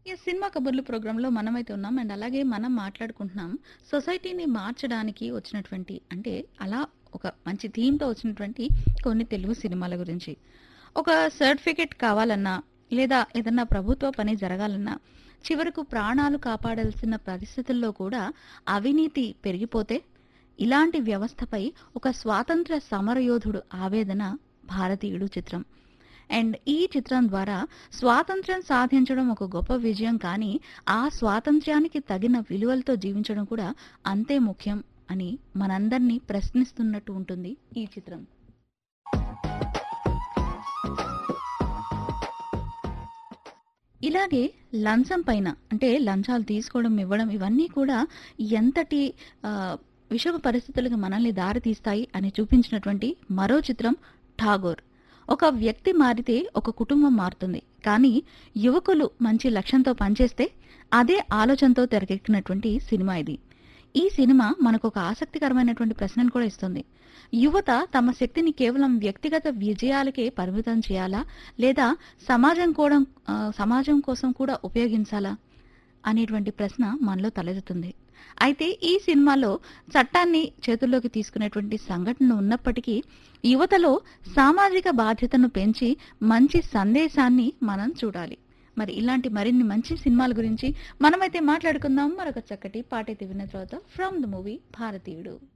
ఈ సినిమా కబుర్లు ప్రోగ్రాంలో మనమైతే ఉన్నాం అండ్ అలాగే మనం మాట్లాడుకుంటున్నాం సొసైటీని మార్చడానికి వచ్చినటువంటి అంటే అలా ఒక మంచి థీమ్తో వచ్చినటువంటి కొన్ని తెలుగు సినిమాల గురించి ఒక సర్టిఫికెట్ కావాలన్నా లేదా ఏదన్నా ప్రభుత్వ పని జరగాలన్నా చివరకు ప్రాణాలు కాపాడాల్సిన పరిస్థితుల్లో కూడా అవినీతి పెరిగిపోతే ఇలాంటి వ్యవస్థపై ఒక స్వాతంత్ర సమరయోధుడు ఆవేదన భారతీయుడు చిత్రం అండ్ ఈ చిత్రం ద్వారా స్వాతంత్ర్యం సాధించడం ఒక గొప్ప విజయం కానీ ఆ స్వాతంత్ర్యానికి తగిన విలువలతో జీవించడం కూడా అంతే ముఖ్యం అని మనందరినీ ప్రశ్నిస్తున్నట్టు ఉంటుంది ఈ చిత్రం ఇలాగే లంచం పైన అంటే లంచాలు తీసుకోవడం ఇవ్వడం ఇవన్నీ కూడా ఎంతటి ఆ, విషమ పరిస్థితులకు మనల్ని దారి తీస్తాయి అని చూపించినటువంటి మరో చిత్రం ఠాగోర్ ఒక వ్యక్తి మారితే ఒక కుటుంబం మారుతుంది కానీ యువకులు మంచి లక్ష్యంతో పనిచేస్తే అదే ఆలోచనతో తెరకెక్కినటువంటి సినిమా ఇది ఈ సినిమా మనకు ఒక ఆసక్తికరమైనటువంటి ప్రశ్నను కూడా ఇస్తుంది యువత తమ శక్తిని కేవలం వ్యక్తిగత విజయాలకే పరిమితం చేయాలా లేదా సమాజం కూడా ఆ, సమాజం కోసం కూడా ఉపయోగించాలా అనేటువంటి ప్రశ్న మనలో తలెత్తుతుంది అయితే ఈ సినిమాలో చట్టాన్ని చేతుల్లోకి తీసుకునేటువంటి సంఘటనలు ఉన్నప్పటికీ యువతలో సామాజిక బాధ్యతను పెంచి మంచి సందేశాన్ని మనం చూడాలి మరి ఇలాంటి మరిన్ని మంచి సినిమాల గురించి మనమైతే మాట్లాడుకుందాం మరొక చక్కటి పాటైతే విన్న తర్వాత ఫ్రమ్ ద మూవీ భారతీయుడు